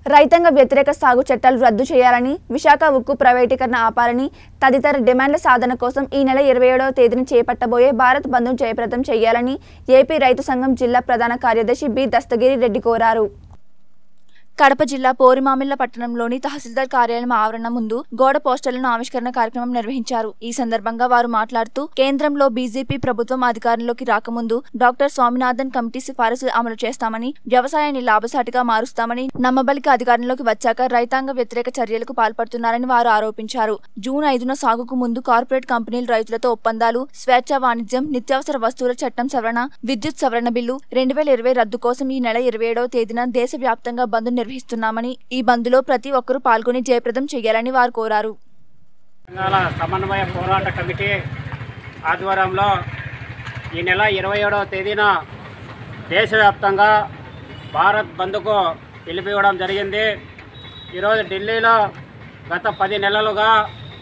రైతాంగ వ్యతిరేక సాగు చట్టాలు రద్దు చేయాలని విశాఖ ఉక్కు ప్రైవేటీకరణ ఆపాలని తదితర డిమాండ్ల సాధన కోసం ఈ నెల ఇరవై ఏడవ తేదీన చేపట్టబోయే భారత్ బంద్ను జయప్రదం చేయాలని ఏపీ రైతు సంఘం జిల్లా ప్రధాన కార్యదర్శి బి దస్తగిరి రెడ్డి కోరారు కడప జిల్లా పోరిమామిళ్ల పట్టణంలోని తహసీల్దార్ కార్యాలయం ఆవరణ ముందు గోడ పోస్టర్లను ఆవిష్కరణ కార్యక్రమం నిర్వహించారు ఈ సందర్భంగా వారు మాట్లాడుతూ కేంద్రంలో బీజేపీ ప్రభుత్వం అధికారంలోకి రాకముందు డాక్టర్ స్వామినాథన్ కమిటీ సిఫారసు అమలు చేస్తామని వ్యవసాయాన్ని లాభసాటిగా మారుస్తామని నమ్మబలిక అధికారంలోకి వచ్చాక రైతాంగ వ్యతిరేక చర్యలకు పాల్పడుతున్నారని వారు ఆరోపించారు జూన్ ఐదున సాగుకు ముందు కార్పొరేట్ కంపెనీలు రైతులతో ఒప్పందాలు స్వేచ్ఛ వాణిజ్యం నిత్యావసర వస్తువుల చట్టం సవరణ విద్యుత్ సవరణ బిల్లు రెండు వేల ఇరవై రద్దు కోసం ఈ నెల ఇరవై ఏడవ తేదీన దేశవ్యాప్తంగా బంద్ నిర్వహిస్తున్నామని ఈ బంద్లో ప్రతి ఒక్కరూ పాల్గొని జయప్రదం చేయాలని వారు కోరారు సంఘాల సమన్వయ పోరాట కమిటీ ఆధ్వర్యంలో ఈ నెల ఇరవై ఏడవ తేదీన దేశవ్యాప్తంగా భారత్ బంద్కు పిలిపివ్వడం జరిగింది ఈరోజు ఢిల్లీలో గత పది నెలలుగా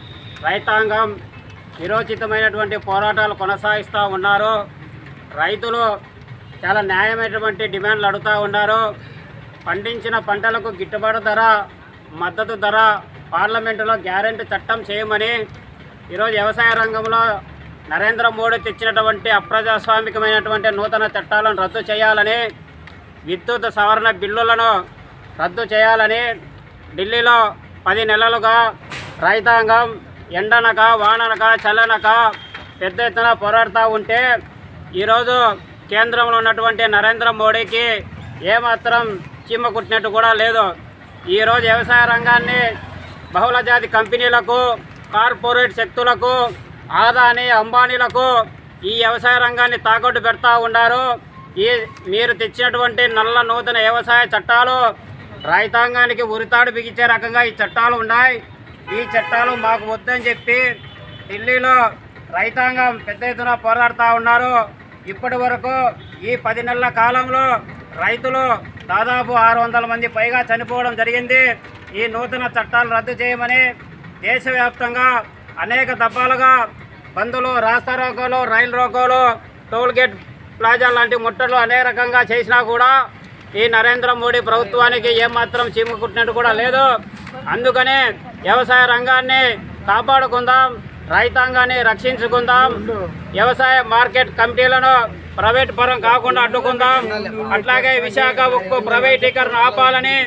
రైతాంగం విరోచితమైనటువంటి పోరాటాలు కొనసాగిస్తూ ఉన్నారు రైతులు చాలా న్యాయమైనటువంటి డిమాండ్లు అడుగుతూ ఉన్నారు పండించిన పంటలకు గిట్టుబాటు ధర మద్దతు ధర పార్లమెంటులో గ్యారెంటీ చట్టం చేయమని ఈరోజు వ్యవసాయ రంగంలో నరేంద్ర మోడీ తెచ్చినటువంటి అప్రజాస్వామికమైనటువంటి నూతన చట్టాలను రద్దు చేయాలని విద్యుత్ సవరణ బిల్లులను రద్దు చేయాలని ఢిల్లీలో పది నెలలుగా రైతాంగం ఎండనక వాననక చల్లనక పెద్ద ఎత్తున పోరాడుతూ ఉంటే ఈరోజు కేంద్రంలో ఉన్నటువంటి నరేంద్ర మోడీకి ఏమాత్రం చీమ కుట్టినట్టు కూడా లేదు ఈరోజు వ్యవసాయ రంగాన్ని బహుళజాతి కంపెనీలకు కార్పొరేట్ శక్తులకు ఆదాని అంబానీలకు ఈ వ్యవసాయ రంగాన్ని తాకట్టు పెడతా ఉన్నారు ఈ మీరు తెచ్చినటువంటి నల్ల నూతన వ్యవసాయ చట్టాలు రైతాంగానికి ఉరితాడు బిగించే రకంగా ఈ చట్టాలు ఉన్నాయి ఈ చట్టాలు మాకు వద్దని చెప్పి ఢిల్లీలో రైతాంగం పెద్ద ఎత్తున పోరాడుతూ ఉన్నారు ఇప్పటి వరకు ఈ పది నెలల కాలంలో రైతులు దాదాపు ఆరు వందల మంది పైగా చనిపోవడం జరిగింది ఈ నూతన చట్టాలు రద్దు చేయమని దేశవ్యాప్తంగా అనేక దఫాలుగా బందులు రాస్తా రోకోలు రైలు రోకోలు టోల్ గేట్ ప్లాజా లాంటి ముట్టలు అనేక రకంగా చేసినా కూడా ఈ నరేంద్ర మోడీ ప్రభుత్వానికి ఏమాత్రం చీమ కుట్టినట్టు కూడా లేదు అందుకనే వ్యవసాయ రంగాన్ని కాపాడుకుందాం రైతాంగాన్ని రక్షించుకుందాం వ్యవసాయ మార్కెట్ కమిటీలను ప్రైవేట్ పరం కాకుండా అడ్డుకుందాం అట్లాగే విశాఖ ఉక్కు ప్రైవేటీకరణ ఆపాలని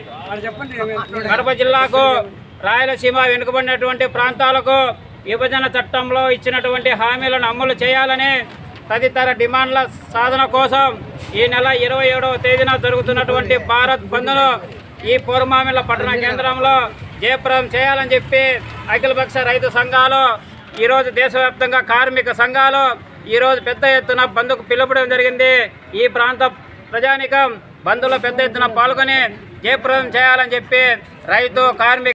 కడప జిల్లాకు రాయలసీమ వెనుకబడినటువంటి ప్రాంతాలకు విభజన చట్టంలో ఇచ్చినటువంటి హామీలను అమలు చేయాలని తదితర డిమాండ్ల సాధన కోసం ఈ నెల ఇరవై ఏడవ తేదీన జరుగుతున్నటువంటి భారత్ బంద్ను ఈ పూర్వమామిల పట్టణ కేంద్రంలో జయప్రదం చేయాలని చెప్పి అఖిలపక్ష రైతు సంఘాలు ఈరోజు దేశవ్యాప్తంగా కార్మిక సంఘాలు ఈరోజు పెద్ద ఎత్తున బంద్కు పిలుపడం జరిగింది ఈ ప్రాంత ప్రజానికం బంద్లో పెద్ద ఎత్తున పాల్గొని జయప్రదం చేయాలని చెప్పి రైతు కార్మిక